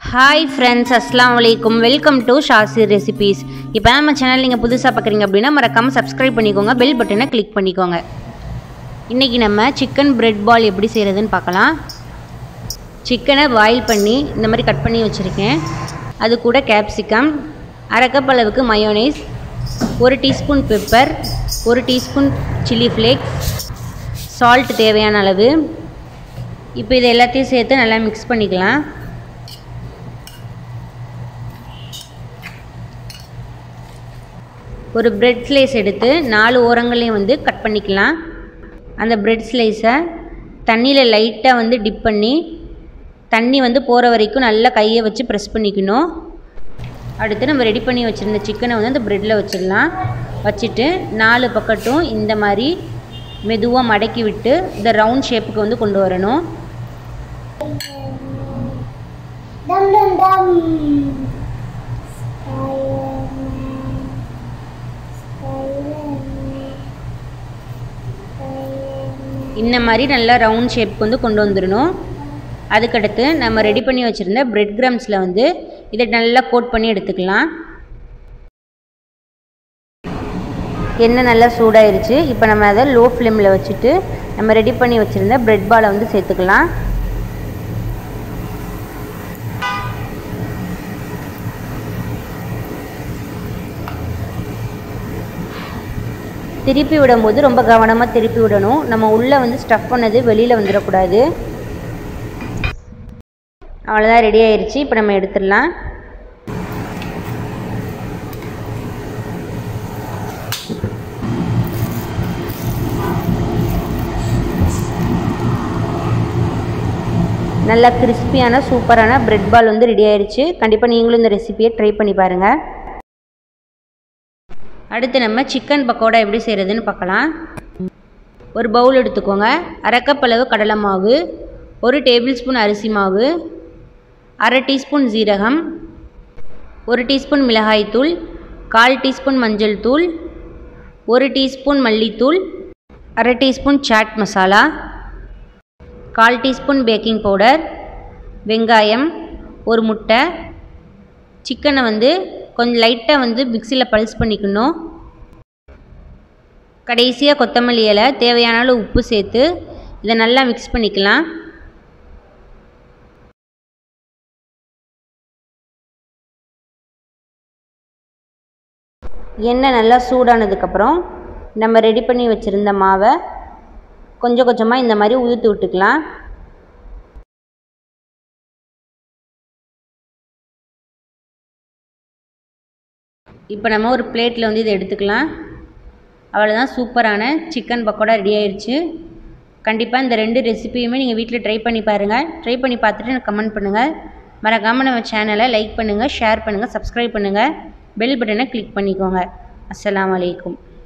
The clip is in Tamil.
ஹாய் ஃப்ரெண்ட்ஸ் அஸ்லாம் வலைக்கும் வெல்கம் டு ஷாசி ரெசிபீஸ் இப்போ நம்ம சேனல் நீங்கள் புதுசாக பார்க்குறீங்க அப்படின்னா மறக்காமல் சப்ஸ்கிரைப் பண்ணிக்கோங்க பெல் பட்டனை கிளிக் பண்ணிக்கோங்க இன்றைக்கி நம்ம சிக்கன் பிரெட் பால் எப்படி செய்கிறதுன்னு பார்க்கலாம் சிக்கனை பாயில் பண்ணி இந்த மாதிரி கட் பண்ணி வச்சுருக்கேன் அது கூட கேப்சிகம் அரை கப் அளவுக்கு மயோனைஸ் ஒரு டீஸ்பூன் பெப்பர் ஒரு டீஸ்பூன் சில்லி ஃப்ளேக்ஸ் சால்ட் தேவையான அளவு இப்போ இது எல்லாத்தையும் சேர்த்து நல்லா மிக்ஸ் பண்ணிக்கலாம் ஒரு பிரெட் ஸ்லைஸ் எடுத்து நாலு ஓரங்களையும் வந்து கட் பண்ணிக்கலாம் அந்த பிரெட் ஸ்லைஸை தண்ணியில் லைட்டாக வந்து டிப் பண்ணி தண்ணி வந்து போகிற வரைக்கும் நல்லா கையை வச்சு ப்ரெஸ் பண்ணிக்கணும் அடுத்து நம்ம ரெடி பண்ணி வச்சுருந்த சிக்கனை வந்து அந்த ப்ரெட்டில் வச்சிடலாம் வச்சுட்டு நாலு பக்கட்டும் இந்த மாதிரி மெதுவாக மடக்கி விட்டு இந்த ரவுண்ட் ஷேப்புக்கு வந்து கொண்டு வரணும் Dum dum dum. இந்த மாதிரி நல்லா ரவுண்ட் ஷேப்புக்கு வந்து கொண்டு வந்துடணும் அதுக்கடுத்து நம்ம ரெடி பண்ணி வச்சுருந்த பிரெட் கிரம்ஸில் வந்து இதை நல்லா கோட் பண்ணி எடுத்துக்கலாம் எண்ணெய் நல்லா சூடாயிருச்சு இப்போ நம்ம அதை லோ ஃப்ளேமில் வச்சுட்டு நம்ம ரெடி பண்ணி வச்சுருந்த பிரெட் பாலை வந்து சேர்த்துக்கலாம் திருப்பி விடும்போது ரொம்ப கவனமாக திருப்பி விடணும் நம்ம உள்ளே வந்து ஸ்டஃப் பண்ணது வெளியில் வந்துடக்கூடாது அவ்வளோதான் ரெடி ஆயிடுச்சு இப்போ நம்ம எடுத்துடலாம் நல்லா கிறிஸ்பியான சூப்பரான பிரெட் பால் வந்து ரெடி ஆயிடுச்சு கண்டிப்பாக நீங்களும் இந்த ரெசிபியை ட்ரை பண்ணி பாருங்கள் அடுத்து நம்ம சிக்கன் பக்கோடா எப்படி செய்கிறதுன்னு பார்க்கலாம் ஒரு பவுல் எடுத்துக்கோங்க அரை கப் அளவு கடலை மாவு ஒரு டேபிள் ஸ்பூன் அரிசி மாவு அரை டீஸ்பூன் ஜீரகம் ஒரு டீஸ்பூன் மிளகாய்த்தூள் கால் டீஸ்பூன் மஞ்சள் தூள் ஒரு டீஸ்பூன் மல்லித்தூள் அரை டீஸ்பூன் சாட் மசாலா கால் டீஸ்பூன் பேக்கிங் பவுடர் வெங்காயம் ஒரு முட்டை சிக்கனை வந்து கொஞ்சம் லைட்டாக வந்து மிக்சியில் பல்ஸ் பண்ணிக்கணும் கடைசியாக கொத்தமல்லி இலை தேவையான அளவு உப்பு சேர்த்து இதை நல்லா மிக்ஸ் பண்ணிக்கலாம் எண்ணெய் நல்லா சூடானதுக்கப்புறம் நம்ம ரெடி பண்ணி வச்சுருந்த மாவை கொஞ்சம் கொஞ்சமாக இந்த மாதிரி உதுத்து விட்டுக்கலாம் இப்போ நம்ம ஒரு பிளேட்டில் வந்து இதை எடுத்துக்கலாம் அவ்வளோதான் சூப்பரான சிக்கன் பக்கோடா ரெடி ஆயிடுச்சு கண்டிப்பாக இந்த ரெண்டு ரெசிபியுமே நீங்கள் வீட்டில் ட்ரை பண்ணி பாருங்கள் ட்ரை பண்ணி பார்த்துட்டு எனக்கு கமெண்ட் பண்ணுங்கள் மறக்காமல் நம்ம சேனலை லைக் பண்ணுங்கள் ஷேர் பண்ணுங்கள் சப்ஸ்கிரைப் பண்ணுங்கள் பெல் பட்டனை கிளிக் பண்ணிக்கோங்க அஸ்ஸலாமு அலைக்கும்